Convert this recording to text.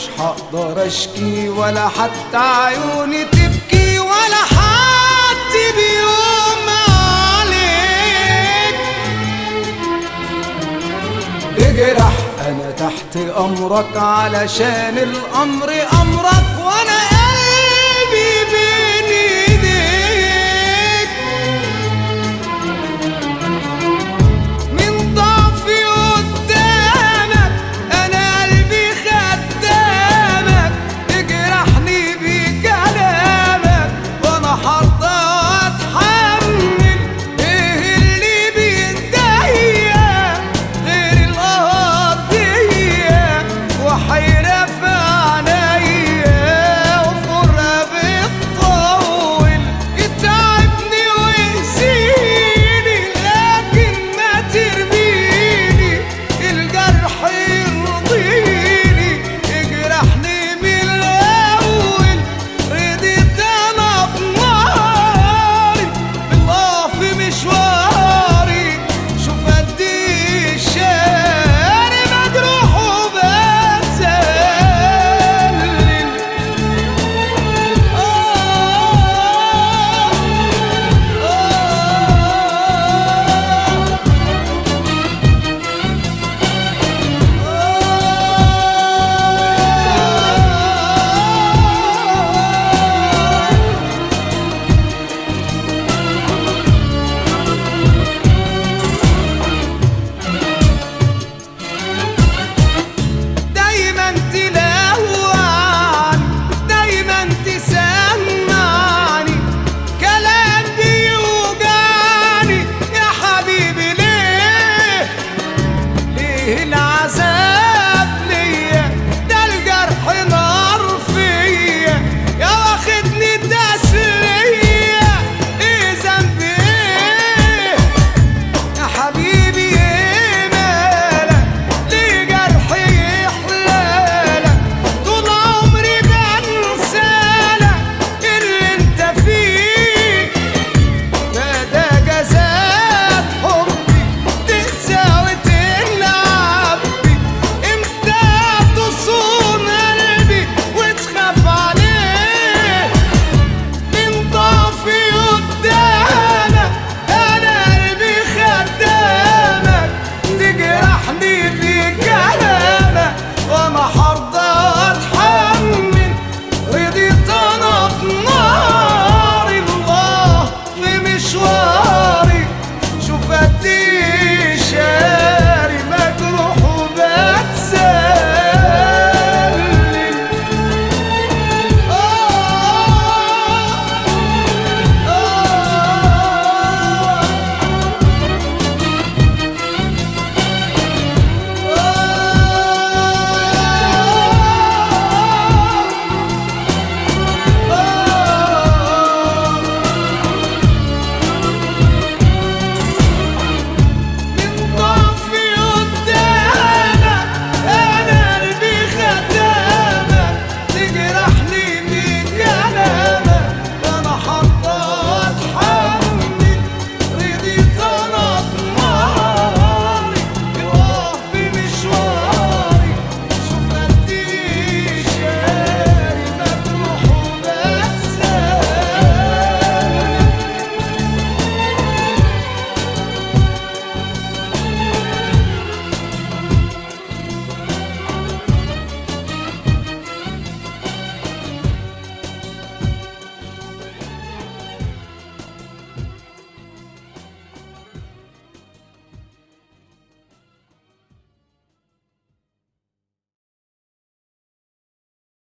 هقدر اشكي ولا حتى عيوني تبكي ولا حد بيوم عليك اجرح انا تحت امرك علشان الامر امرك وانا قلبي بين ايديك من ضعفي قدامك انا قلبي خدامك اجرحني بكلامك وانا هرضى اتحمل ايه اللي بيتضايق غير القضية وحيرة في عينيا وفرقة بتطول يتعبني ويأذيني لكن ما ترميني الجرح يرضيني اجرحني من الأول رضيت أنا بناري بالله في مشواري شوف قد إيه الشاري مجروح وبتسلل دايما تلوعني دايما تسمعني كلام بيوجعني يا حبيبي ليه ليه العذاب